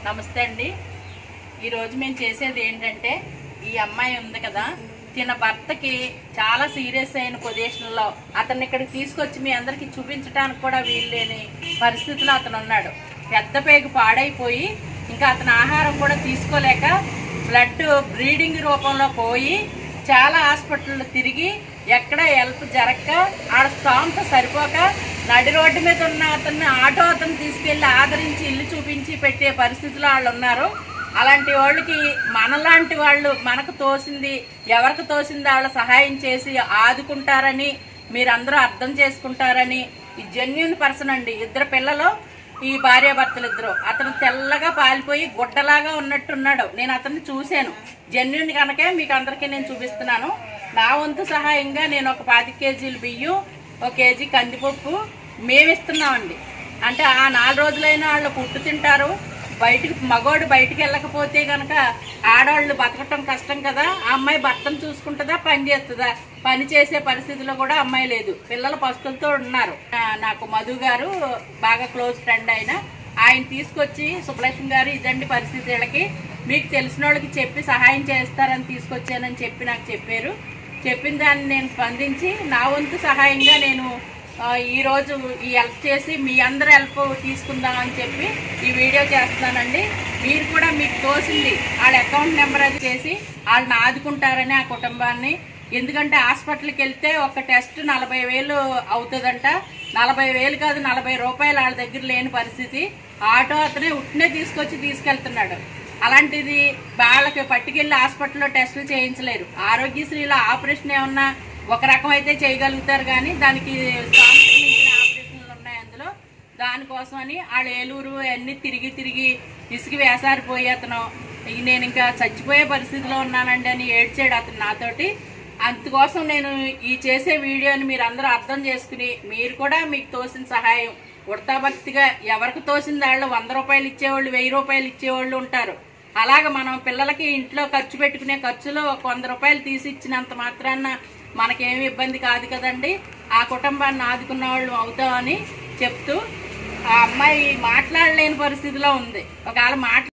నమస్తే అండి ఈరోజు మేము చేసేది ఏంటంటే ఈ అమ్మాయి ఉంది కదా తిన భర్తకి చాలా సీరియస్ అయిన పొజిషన్లో అతన్ని ఇక్కడికి తీసుకొచ్చి మీ అందరికి చూపించడానికి కూడా వీల్లేని పరిస్థితిలో అతను ఉన్నాడు పెద్ద పేగు పాడైపోయి ఇంకా అతని ఆహారం కూడా తీసుకోలేక బ్లడ్ బ్రీడింగ్ రూపంలో పోయి చాలా హాస్పిటల్లో తిరిగి ఎక్కడ హెల్ప్ జరగక ఆడ స్థాంతో సరిపోక నడి రోడ్డు మీద ఉన్న అతన్ని ఆటో అతను తీసుకెళ్లి ఆదరించి ఇల్లు చూపించి పెట్టే పరిస్థితిలో వాళ్ళు ఉన్నారు అలాంటి వాళ్ళకి మనలాంటి వాళ్ళు మనకు తోసింది ఎవరికి తోసింది వాళ్ళ సహాయం చేసి ఆదుకుంటారని మీరందరూ అర్థం చేసుకుంటారని ఈ జెన్యున్ పర్సన్ అండి ఇద్దరు పిల్లలు ఈ భార్యాభర్తలు ఇద్దరు అతను తెల్లగా పాలిపోయి గుడ్డలాగా ఉన్నట్టున్నాడు నేను అతన్ని చూశాను జెన్యున్ కనుకే మీకు అందరికీ నేను చూపిస్తున్నాను నా వంతు సహాయంగా నేను ఒక పాతి కేజీలు బియ్యం ఒక కేజీ కందిపప్పు మేము ఇస్తున్నామండి అంటే ఆ నాలుగు రోజులైనా వాళ్ళు పుట్టు తింటారు బయటికి మగోడు బయటికి వెళ్ళకపోతే గనక ఆడవాళ్ళు బతకటం కష్టం కదా ఆ అమ్మాయి భర్తను చూసుకుంటుందా పని చేస్తుందా పని చేసే పరిస్థితిలో కూడా అమ్మాయి లేదు పిల్లల పస్తులతో ఉన్నారు ఆ, నాకు మధు గారు బాగా క్లోజ్ ఫ్రెండ్ అయిన ఆయన తీసుకొచ్చి సుబ్బలక్ష్మి గారు ఇదండి పరిస్థితి వీళ్ళకి మీకు తెలిసిన వాళ్ళకి చెప్పి సహాయం చేస్తారని తీసుకొచ్చానని చెప్పి నాకు చెప్పారు చెప్పిన దాన్ని నేను స్పందించి నా వంతు సహాయంగా నేను ఆ, ఈ రోజు ఈ హెల్ప్ చేసి మీ అందరి హెల్ప్ తీసుకుందాం అని చెప్పి ఈ వీడియో చేస్తున్నానండి మీరు కూడా మీకు తోసింది వాళ్ళ అకౌంట్ నెంబర్ అది చేసి వాళ్ళని ఆదుకుంటారని ఆ కుటుంబాన్ని ఎందుకంటే హాస్పిటల్కి వెళ్తే ఒక టెస్ట్ నలభై వేలు అవుతుందంట నలభై వేలు కాదు నలభై రూపాయలు వాళ్ళ దగ్గర లేని పరిస్థితి ఆటో అతనే ఉట్టినే తీసుకొచ్చి తీసుకెళ్తున్నాడు అలాంటిది వాళ్ళకి పట్టుకెళ్లి హాస్పిటల్లో టెస్టులు చేయించలేరు ఆరోగ్యశ్రీలో ఆపరేషన్ ఏమన్నా ఒక రకం అయితే చేయగలుగుతారు కానీ దానికి సంబంధించిన ఆపరేషన్లు ఉన్నాయి అందులో దానికోసమని వాళ్ళ ఏలూరు అన్ని తిరిగి తిరిగి ఇసుక వేసారిపోయి అతను "ఇక నేను ఇంకా చచ్చిపోయే పరిస్థితిలో ఉన్నానండి అని ఏడ్చాడు అతను నాతోటి అందుకోసం నేను ఈ చేసే వీడియోని మీరు అందరూ అర్థం చేసుకుని మీరు కూడా మీకు తోసిన సహాయం ఉడతాభక్తిగా ఎవరికి తోసిన వాళ్ళు వంద రూపాయలు ఇచ్చేవాళ్ళు వెయ్యి రూపాయలు ఇచ్చేవాళ్ళు ఉంటారు అలాగ మనం పిల్లలకి ఇంట్లో ఖర్చు పెట్టుకునే ఖర్చులో ఒక వంద రూపాయలు తీసి ఇచ్చినంత మాత్రాన మనకేమి ఇబ్బంది కాదు కదండి ఆ కుటుంబాన్ని ఆదుకున్న వాళ్ళు అవుతామని చెప్తూ ఆ అమ్మాయి మాట్లాడలేని పరిస్థితిలో ఉంది ఒకవేళ మాట్లా